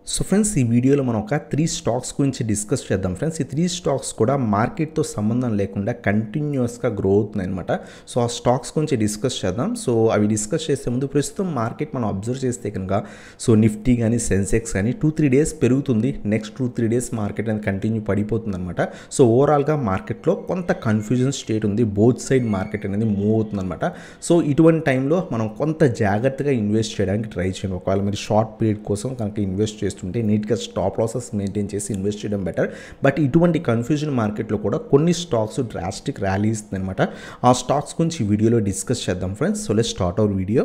so friends ఈ వీడియోలో మనం ఒక త్రీ స్టాక్స్ గురించి డిస్కస్ చేద్దాం ఫ్రెండ్స్ ఈ త్రీ స్టాక్స్ కూడా మార్కెట్తో సంబంధం లేకుండా కంటిన్యూస్గా గ్రో అవుతున్నాయి అనమాట సో ఆ స్టాక్స్ గురించి డిస్కస్ చేద్దాం సో అవి డిస్కస్ చేసే ముందు ప్రస్తుతం మార్కెట్ మనం అబ్జర్వ్ చేస్తే కనుక సో నిఫ్టీ కానీ సెన్సెక్స్ కానీ టూ త్రీ డేస్ పెరుగుతుంది next two three days market అనేది కంటిన్యూ పడిపోతుంది అనమాట సో ఓవరాల్గా మార్కెట్లో కొంత కన్ఫ్యూజన్ స్టేట్ ఉంది బోత్ సైడ్ మార్కెట్ అనేది మూవ్ అవుతుంది అనమాట సో ఇటువంటి టైంలో మనం కొంత జాగ్రత్తగా ఇన్వెస్ట్ చేయడానికి ట్రై చేయండి ఒకవేళ మీరు షార్ట్ పీరియడ్ కోసం కనుక ఇన్వెస్ట్ చేస్తుంటే నీట్గా స్టాప్ లాసెస్ మెయింటైన్ చేసి ఇన్వెస్ట్ చేయడం బెటర్ బట్ ఇటువంటి కన్ఫ్యూజన్ మార్కెట్లో కూడా కొన్ని స్టాక్స్ డ్రాస్టిక్ ర్యాలీ ఇస్తుంది అనమాట ఆ స్టాక్స్ గురించి ఈ వీడియోలో డిస్కస్ చేద్దాం friends so let start our video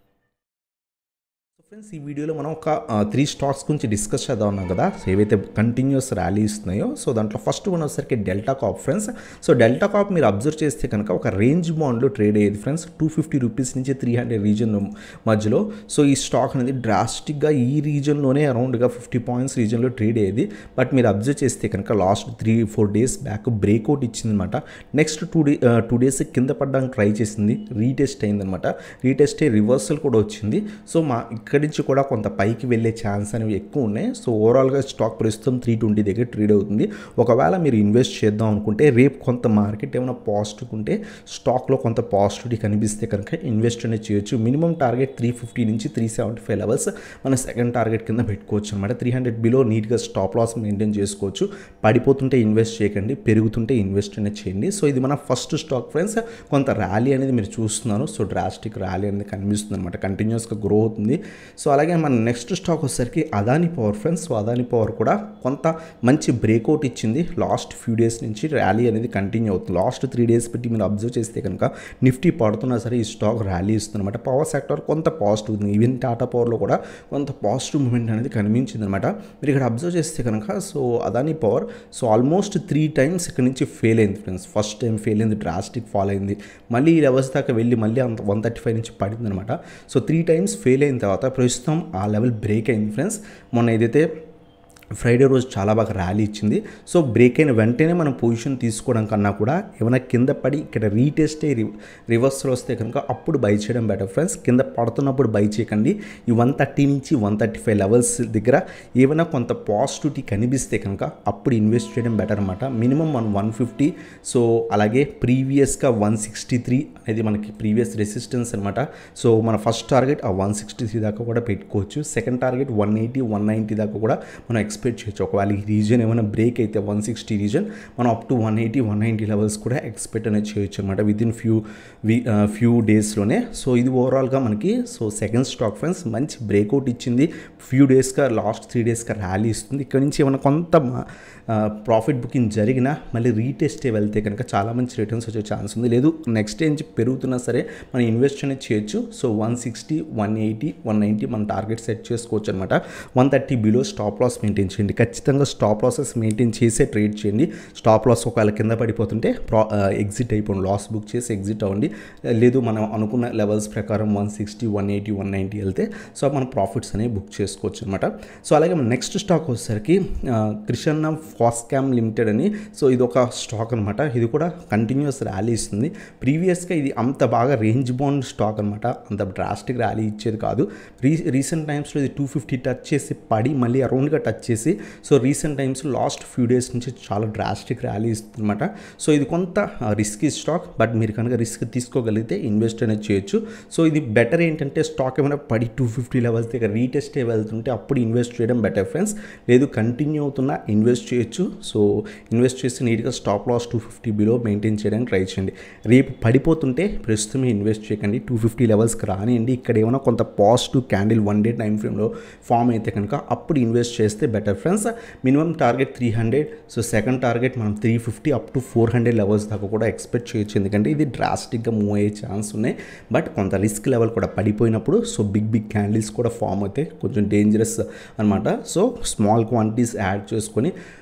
friends ఈ వీడియోలో మనం ఒక త్రీ స్టాక్స్ గురించి డిస్కస్ చేద్దాం ఉన్నాం కదా సో ఏవైతే కంటిన్యూస్ ర్యాలీ ఇస్తున్నాయో సో దాంట్లో ఫస్ట్ వన్ వచ్చేసరికి Delta Corp friends so Delta Corp మీరు అబ్జర్వ్ చేస్తే కనుక ఒక రేంజ్ బాండ్లో ట్రేడ్ అయ్యేది ఫ్రెండ్స్ టూ ఫిఫ్టీ రూపీస్ నుంచి త్రీ హండ్రెడ్ రీజన్ మధ్యలో సో ఈ స్టాక్ అనేది డ్రాస్టిక్గా ఈ రీజన్లోనే అరౌండ్గా ఫిఫ్టీ పాయింట్స్ రీజన్లో ట్రేడ్ అయ్యేది బట్ మీరు అబ్జర్వ్ చేస్తే కనుక last three four days back breakout ఇచ్చిందనమాట next two day two days కింద పడడానికి ట్రై చేసింది రీటెస్ట్ అయిందనమాట రీటెస్ట్ అయ్యి రివర్సల్ కూడా వచ్చింది సో మా ఇక్కడ నుంచి కూడా కొంత పైకి వెళ్ళే ఛాన్స్ అనేవి ఎక్కువ ఉన్నాయి సో ఓవరాల్గా స్టాక్ ప్రస్తుతం త్రీ ట్వంటీ దగ్గర ట్రేడ్ అవుతుంది ఒకవేళ మీరు ఇన్వెస్ట్ చేద్దాం అనుకుంటే రేపు కొంత మార్కెట్ ఏమైనా పాజిటివ్ ఉంటే స్టాక్లో కొంత పాజిటివిటీ కనిపిస్తే కనుక ఇన్వెస్ట్ అనేది చేయొచ్చు మినిమం టార్గెట్ త్రీ ఫిఫ్టీ నుంచి త్రీ సెవెంటీ ఫైవ్ లెవెల్స్ మన సెకండ్ టార్గెట్ కింద పెట్టుకోవచ్చు అనమాట త్రీ హండ్రెడ్ బిలో నీట్గా స్టాప్ లాస్ మెయింటైన్ చేసుకోవచ్చు పడిపోతుంటే ఇన్వెస్ట్ చేయకండి పెరుగుతుంటే ఇన్వెస్ట్ అనేది చేయండి సో ఇది మన ఫస్ట్ స్టాక్ ఫ్రెండ్స్ కొంత ర్యాలీ అనేది మీరు చూస్తున్నారు సో డ్రాస్టిక్ ర్యాలీ అనేది కనిపిస్తుంది అనమాట కంటిన్యూస్గా గ్రో అవుతుంది సో అలాగే మన నెక్స్ట్ స్టాక్ వచ్చేసరికి Adani power friends so Adani power కూడా కొంత మంచి బ్రేక్అవుట్ ఇచ్చింది లాస్ట్ ఫ్యూ డేస్ నుంచి ర్యాలీ అనేది కంటిన్యూ అవుతుంది లాస్ట్ త్రీ డేస్ పెట్టి మీరు అబ్జర్వ్ చేస్తే కనుక నిఫ్టీ పడుతున్నా సరే ఈ స్టాక్ ర్యాలీ ఇస్తుందన్నమాట పవర్ సెక్టర్ కొంత పాజిటివ్ ఉంది ఈవెన్ టాటా పవర్లో కూడా కొంత పాజిటివ్ మూమెంట్ అనేది కనిపించింది అనమాట మీరు ఇక్కడ అబ్జర్వ్ చేస్తే కనుక so Adani power so almost three times ఇక్కడ నుంచి ఫెయిల్ అయింది ఫ్రెండ్స్ ఫస్ట్ టైం ఫెయిల్ అయింది డ్రాస్టిక్ ఫాల్ అయింది మళ్ళీ ఈ లెవెల్స్ దాకా వెళ్ళి మళ్ళీ అంత వన్ థర్టీ ఫైవ్ నుంచి పడింది అనమాట సో త్రీ టైమ్స్ ఫెయిల్ అయిన తర్వాత ప్రస్తుతం ఆ లెవెల్ బ్రేక్ అయింది ఫ్రెండ్స్ మొన్న ఏదైతే ఫ్రైడే రోజు చాలా బాగా ర్యాలీ ఇచ్చింది సో బ్రేక్ అయిన వెంటనే మనం పొజిషన్ తీసుకోవడం కన్నా కూడా ఏమైనా కింద పడి ఇక్కడ రీటెస్ట్ అయ్యి రివర్సల్ వస్తే కనుక అప్పుడు బై చేయడం బెటర్ ఫ్రెండ్స్ కింద పడుతున్నప్పుడు బై చేయకండి ఈ వన్ థర్టీ నుంచి వన్ థర్టీ ఫైవ్ లెవెల్స్ దగ్గర ఏమైనా కొంత పాజిటివిటీ కనిపిస్తే కనుక అప్పుడు ఇన్వెస్ట్ చేయడం బెటర్ అనమాట మినిమం మన వన్ ఫిఫ్టీ సో అలాగే ప్రీవియస్గా వన్ సిక్స్టీ త్రీ అనేది మనకి ప్రీవియస్ రెసిస్టెన్స్ అనమాట సో మన ఫస్ట్ టార్గెట్ ఆ వన్ సిక్స్టీ త్రీ దాకా కూడా పెట్టుకోవచ్చు second target one eighty one ninety దాకా కూడా మనం ఎక్స్పెక్ట్ చేయొచ్చు ఒకవేళ ఈ రీజన్ ఏమైనా బ్రేక్ అయితే వన్ సిక్స్టీ రీజన్ మనం up to one eighty one ninety levels కూడా ఎక్స్పెక్ట్ అనేది చేయొచ్చు అనమాట విత్ ఇన్ ఫ్యూ వి ఫ్యూ డేస్లోనే సో ఇది ఓవరాల్గా మనకి సో సెకండ్ స్టాక్ ఫ్రెండ్స్ మంచి బ్రేక్అవుట్ ఇచ్చింది ఫ్యూ డేస్గా లాస్ట్ త్రీ డేస్గా ర్యాలీ ఇస్తుంది ఇక్కడ నుంచి ఏమైనా కొంత ప్రాఫిట్ బుకింగ్ జరిగినా మళ్ళీ రీటెస్టే వెళ్తే కనుక చాలా మంచి రిటర్న్స్ వచ్చే ఛాన్స్ ఉంది లేదు నెక్స్ట్ డే నుంచి పెరుగుతున్నా సరే మనం ఇన్వెస్ట్ అనేది చేయొచ్చు so one sixty one eighty one ninety మన టార్గెట్ సెట్ చేసుకోవచ్చు అనమాట one thirty below stop loss maintain చేయండి ఖచ్చితంగా స్టాప్ లాసెస్ మెయింటైన్ చేసే ట్రేడ్ చేయండి స్టాప్ లాస్ ఒకవేళ కింద పడిపోతుంటే ప్రా ఎగ్జిట్ అయిపోండి లాస్ బుక్ చేసి ఎగ్జిట్ అవ్వండి లేదు మనం అనుకున్న లెవెల్స్ ప్రకారం one sixty one eighty one ninety వెళ్తే సో మన ప్రాఫిట్స్ అనేవి బుక్ చేసుకోవచ్చు అనమాట సో అలాగే మన నెక్స్ట్ స్టాక్ వచ్చేసరికి క్రిషన్న ఫాస్కామ్ లిమిటెడ్ అని సో ఇది ఒక స్టాక్ అనమాట ఇది కూడా కంటిన్యూస్ ర్యాలీ ఇస్తుంది ప్రీవియస్గా ఇది అంత బాగా రేంజ్ బౌండ్ స్టాక్ అనమాట అంత డ్రాస్టిక్ ర్యాలీ ఇచ్చేది కాదు రీ రీసెంట్ టైమ్స్లో ఇది టూ ఫిఫ్టీ టచ్ చేసి పడి మళ్ళీ అరౌండ్గా టచ్ చేసి so recent times last few days నుంచి చాలా డ్రాస్టిక్ ర్యాలీ ఇస్తుంది అనమాట సో ఇది కొంత రిస్కీ స్టాక్ బట్ మీరు కనుక రిస్క్ తీసుకోగలిగితే ఇన్వెస్ట్ అనేది చేయొచ్చు సో ఇది బెటర్ ఏంటంటే స్టాక్ ఏమైనా పడి టూ ఫిఫ్టీ లెవెల్స్ దగ్గర రీటెస్టే వెళ్తుంటే అప్పుడు ఇన్వెస్ట్ చేయడం బెటర్ ఫ్రెండ్స్ లేదు కంటిన్యూ అవుతున్నా ఇన్వెస్ట్ చేయొచ్చు సో ఇన్వెస్ట్ చేసి నీట్గా stop loss two fifty below maintain చేయడానికి ట్రై చేయండి రేపు పడిపోతుంటే ప్రస్తుతమే ఇన్వెస్ట్ చేయకండి టూ ఫిఫ్టీ లెవెల్స్కి రానియండి ఇక్కడ ఏమైనా కొంత positive candle one day time ఫ్రేమ్లో ఫామ్ అయితే కనుక అప్పుడు ఇన్వెస్ట్ చేస్తే better friends minimum target three hundred so second target మనం three fifty up to four hundred levels దాకా కూడా ఎక్స్పెక్ట్ చేయొచ్చు ఎందుకంటే ఇది డ్రాస్టిక్గా మూవ్ అయ్యే ఛాన్స్ ఉన్నాయి బట్ కొంత రిస్క్ లెవెల్ కూడా పడిపోయినప్పుడు సో బిగ్ బిగ్ క్యాండిల్స్ కూడా ఫామ్ అవుతాయి కొంచెం డేంజరస్ అనమాట సో స్మాల్ క్వాంటిటీస్ యాడ్ చేసుకొని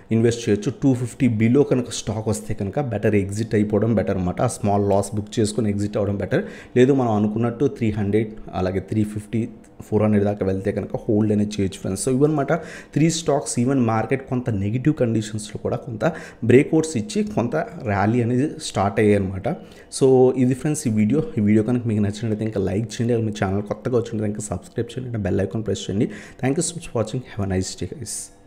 ఇన్వెస్ట్ చేయొచ్చు టూ ఫిఫ్టీ బిలో కనుక స్టాక్ వస్తే కనుక బెటర్ ఎగ్జిట్ అయిపోవడం బెటర్ అనమాట ఆ స్మాల్ లాస్ బుక్ చేసుకొని ఎగ్జిట్ అవ్వడం బెటర్ లేదు మనం అనుకున్నట్టు త్రీ హండ్రెడ్ అలాగే త్రీ ఫిఫ్టీ ఫోర్ హండ్రెడ్ దాకా వెళ్తే కనుక హోల్డ్ అనేది చేయొచ్చు ఫ్రెండ్స్ సో ఇవన్నమాట త్రీ స్టాక్స్ ఈవెన్ మార్కెట్ కొంత నెగిటివ్ కండిషన్స్లో కూడా కొంత బ్రేక్అవుట్స్ ఇచ్చి కొంత ర్యాలీ అనేది స్టార్ట్ అయ్యాయి అనమాట సో ఇది ఫ్రెండ్స్ ఈ వీడియో ఈ వీడియో కనుక మీకు నచ్చినట్లయితే ఇంకా లైక్ చేయండి మీ ఛానల్ కొత్తగా వచ్చినట్లయితే ఇంకా సబ్స్క్రైబ్ చేయండి బెల్ ఐకాన్ ప్రెస్ చేయండి thank you so much watching have a nice day guys